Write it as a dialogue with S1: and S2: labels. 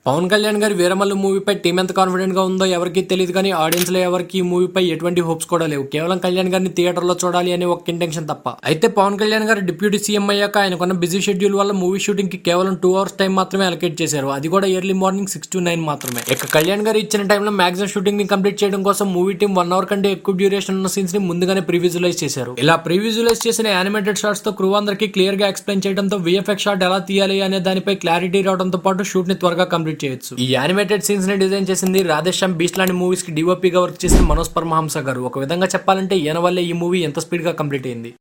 S1: పవన్ కళ్యాణ్ గారి వీరమల్లు మూవీపై టీం ఎంత కాన్ఫిడెంట్ గా ఉందో ఎవరికి తెలియదు కానీ ఆడియన్స్ లో ఎవరికి ఈ మూవీపై ఎటువంటి హోప్స్ కూడా లేవు కేవలం కళ్యాణ్ గారిని థియేటర్ లో చూడాలి అనే ఒక ఇంటెన్షన్ తప్ప అయితే పవన్ కళ్యాణ్ గారు డిప్యూటీ సీఎం అయ్యాక ఆయనకున్న బిజీ షెడ్యూల్ వల్ల మూవీ షూటింగ్ కి కేవలం టూ అవర్స్ టైం మాత్రమే అలకేట్ చేశారు అది కూడా early morning six to nine మాత్రమే ఇక కళ్యాణ్ గారు ఇచ్చిన టైంలో మాక్సిమం షూటింగ్ ని కంప్లీట్ చేయడం కోసం మూవీ టీం వన్ అవర్ కంటే ఎక్కువ డ్యూరేషన్ ఉన్న సీన్స్ ని ముందుగానే ప్రీవిజువలైజ్ చేశారు ఇలా ప్రీవిజువలైజ్ చేసిన యానిమేటెడ్ షార్ట్స్ తో క్రూ అందరికి క్లియర్ గా ఎక్స్ప్లెయిన్ చేయడంతో విఎఫ్ఎక్స్ షాట్ ఎలా తీయాలి అనే దానిపై క్లారిటీ రావడంతో పాటు షూట్ ని త్వరగా కంప్లీట్ చేయొచ్చు ఈ యానిమేటెడ్ సీన్స్ ని డిజైన్ చేసింది రాధేశ్యామ్ బీస్ట్ లాంటి మూవీస్ కి డిఓపీగా వర్క్ చేసిన మనోజ్ పరమహంస గారు ఒక విధంగా చెప్పాలంటే ఈయన వల్లే ఈ మూవీ ఎంత స్పీడ్ గా కంప్లీట్ అయింది